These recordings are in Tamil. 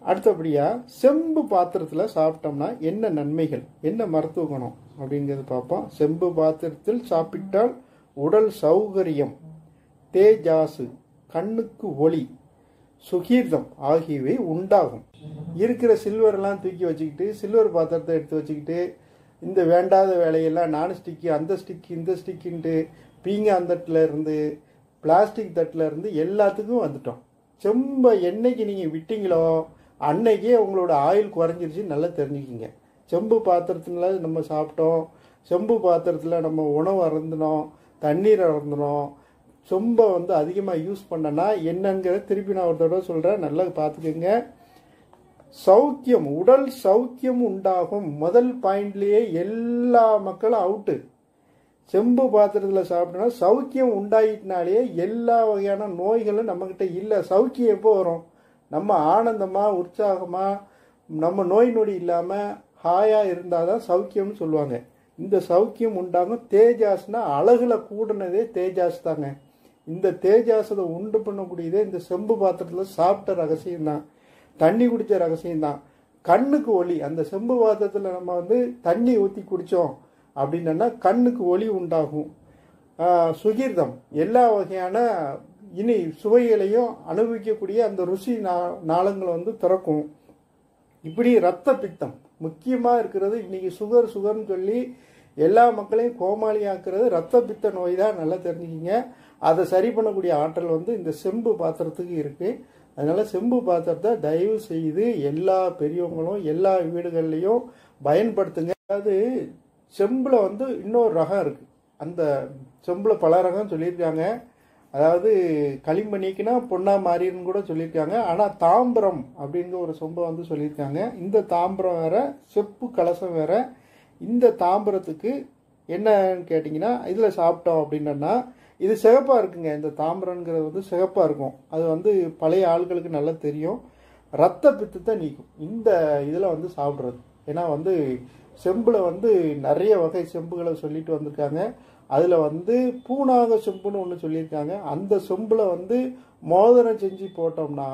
அடுத்தபடியாக செம்பு பாத்திரத்தில் சாப்பிட்டோம்னா என்ன நன்மைகள் என்ன மருத்துவ குணம் அப்படிங்கிறது பார்ப்போம் செம்பு பாத்திரத்தில் சாப்பிட்டால் உடல் சௌகரியம் தேஜாசு கண்ணுக்கு ஒளி சுகீர்தம் ஆகியவை உண்டாகும் இருக்கிற சில்வர்லாம் தூக்கி வச்சுக்கிட்டு சில்வர் பாத்திரத்தை எடுத்து வச்சுக்கிட்டு இந்த வேண்டாத வேலையெல்லாம் நான் ஸ்டிக்கு அந்த ஸ்டிக்கு இந்த ஸ்டிக்குன்ட்டு பீங்கான் தட்டில் இருந்து பிளாஸ்டிக் தட்டில் இருந்து எல்லாத்துக்கும் வந்துட்டோம் செம்ப என்னைக்கு நீங்கள் விட்டீங்களோ அன்னைக்கே உங்களோட ஆயில் குறைஞ்சிருச்சு நல்லா தெரிஞ்சுக்கிங்க செம்பு பாத்திரத்துல நம்ம சாப்பிட்டோம் செம்பு பாத்திரத்தில் நம்ம உணவு அருந்தினோம் தண்ணீர் அருந்தினோம் சொம்பை வந்து அதிகமாக யூஸ் பண்ணனா என்னங்கிறத திருப்பி நான் ஒரு தடவை சொல்கிறேன் நல்லா பார்த்துக்கோங்க சௌக்கியம் உடல் சௌக்கியம் உண்டாகும் முதல் பாயிண்ட்லேயே எல்லா மக்களும் அவுட்டு செம்பு பாத்திரத்தில் சாப்பிட்டோம்னா சௌக்கியம் உண்டாயிட்டினாலே எல்லா வகையான நோய்களும் நம்மக்கிட்ட இல்லை சௌக்கியம் எப்போ வரும் நம்ம ஆனந்தமாக உற்சாகமாக நம்ம நோய் நொடி இல்லாமல் ஹாயாக இருந்தால் தான் சௌக்கியம்னு சொல்லுவாங்க இந்த சௌக்கியம் உண்டாகும் தேஜாஸ்னா அழகுல கூடுனதே தேஜாஸ் தாங்க இந்த தேஜாசத்தை உண்டு பண்ணக்கூடியதே இந்த செம்பு பாத்திரத்தில் சாப்பிட்ட ரகசியம் தான் தண்ணி குடித்த ரகசியம் தான் கண்ணுக்கு ஒளி அந்த செம்பு பாத்திரத்தில் நம்ம வந்து தண்ணி ஊற்றி குடித்தோம் அப்படின்னா கண்ணுக்கு ஒளி உண்டாகும் ஆஹ் சுகீர்தம் எல்லா வகையான இனி சுவைகளையும் அனுபவிக்கக்கூடிய அந்த ருசி நா நாளங்களை வந்து திறக்கும் இப்படி ரத்த பித்தம் முக்கியமாக இருக்கிறது இன்னைக்கு சுகர் சுகர்னு சொல்லி எல்லா மக்களையும் கோமாளியாக்குறது ரத்த பித்த நோய் தான் நல்லா தெரிஞ்சுக்கிங்க அதை சரி பண்ணக்கூடிய ஆற்றல் வந்து இந்த செம்பு பாத்திரத்துக்கு இருக்குது அதனால செம்பு பாத்திரத்தை தயவு செய்து எல்லா பெரியவங்களும் எல்லா வீடுகள்லையும் பயன்படுத்துங்க அதாவது செம்பில் வந்து இன்னொரு ரகம் இருக்குது அந்த செம்பில் பல ரகம் சொல்லியிருக்காங்க அதாவது களிமணிக்குனா பொண்ணா மாறின்னு கூட சொல்லியிருக்காங்க ஆனால் தாம்பரம் அப்படிங்கிற ஒரு சொம்பை வந்து சொல்லியிருக்காங்க இந்த தாம்பரம் வேற செப்பு கலசம் வேற இந்த தாம்பரத்துக்கு என்னன்னு கேட்டிங்கன்னா இதில் சாப்பிட்டோம் அப்படின்னா இது சிகப்பாக இருக்குங்க இந்த தாம்பரங்கிறது வந்து சிகப்பாக இருக்கும் அது வந்து பழைய ஆள்களுக்கு நல்லா தெரியும் ரத்த பித்தத்தை நீக்கும் இந்த இதில் வந்து சாப்பிட்றது ஏன்னா வந்து செம்பில் வந்து நிறைய வகை செம்புகளை சொல்லிட்டு வந்திருக்காங்க அதில் வந்து பூனாக செம்புன்னு ஒன்று சொல்லியிருக்காங்க அந்த செம்பில் வந்து மோதிரம் செஞ்சு போட்டோம்னா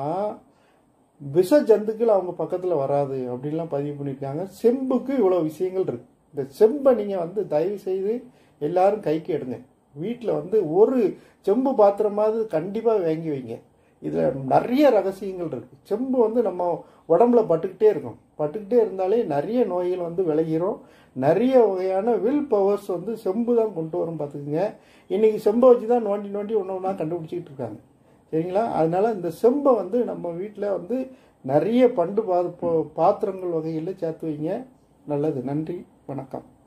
விஷ ஜந்துக்கள் அவங்க பக்கத்தில் வராது அப்படின்லாம் பதிவு பண்ணியிருக்காங்க செம்புக்கு இவ்வளோ விஷயங்கள் இருக்கு இந்த செம்பை நீங்கள் வந்து தயவு செய்து எல்லாரும் கைக்கு எடுங்க வீட்டில் வந்து ஒரு செம்பு பாத்திரமாவது கண்டிப்பாக வாங்கி வைங்க இதில் நிறைய ரகசியங்கள் இருக்குது செம்பு வந்து நம்ம உடம்புல பட்டுக்கிட்டே இருக்கும் பட்டுக்கிட்டே இருந்தாலே நிறைய நோய்கள் வந்து விளைகிறோம் நிறைய வகையான வில் பவர்ஸ் வந்து செம்பு தான் கொண்டு வரும் பார்த்துக்குங்க இன்றைக்கி செம்பை வச்சு தான் நோண்டி நோண்டி ஒன்று ஒன்றா கண்டுபிடிச்சிக்கிட்டு இருக்காங்க சரிங்களா அதனால இந்த செம்பை வந்து நம்ம வீட்டில் வந்து நிறைய பண்டு பா பாத்திரங்கள் வகையில் சேர்த்து வைங்க நல்லது நன்றி வணக்கம்